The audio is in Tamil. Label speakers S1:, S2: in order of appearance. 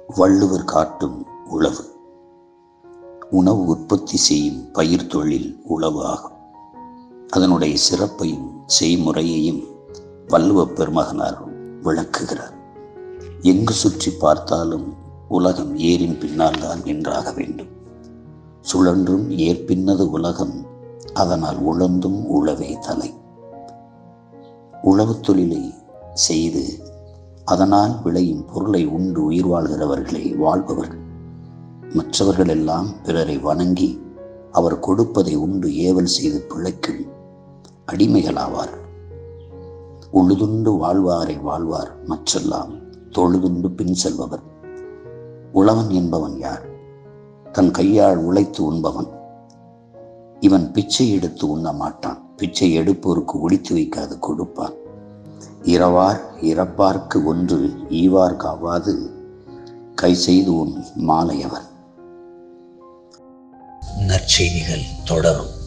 S1: வள்ளுவர் காட்டும் உழவு உணவு உற்பத்தி செய்யும் பயிர் தொழில் உழவு ஆகும் அதனுடைய சிறப்பையும் செய்முறையையும் வள்ளுவ பெருமகனார் விளக்குகிறார் எங்கு சுற்றி பார்த்தாலும் உலகம் ஏரின் பின்னால் தான் நின்றாக வேண்டும் சுழன்றும் ஏற்பின்னது உலகம் அதனால் உழந்தும் உழவே தலை உழவுத் தொழிலை செய்து அதனால் விளையும் பொருளை உண்டு உயிர் வாழ்கிறவர்களே வாழ்பவர்கள் மற்றவர்கள் எல்லாம் பிறரை வணங்கி அவர் கொடுப்பதை உண்டு ஏவல் செய்து பிழைக்கும் அடிமைகளாவார் உழுதுண்டு வாழ்வாரை வாழ்வார் மற்றெல்லாம் தொழுதுண்டு பின் செல்பவர் உழவன் என்பவன் யார் தன் கையால் உழைத்து உண்பவன் இவன் பிச்சை எடுத்து உண்ண மாட்டான் பிச்சை எடுப்போருக்கு ஒழித்து வைக்காது கொடுப்பான் இரவார் இறப்பார்க்கு ஒன்று ஈவார் காவாது கை செய்து உன் மாலையவன் நற்செய்திகள் தொடரும்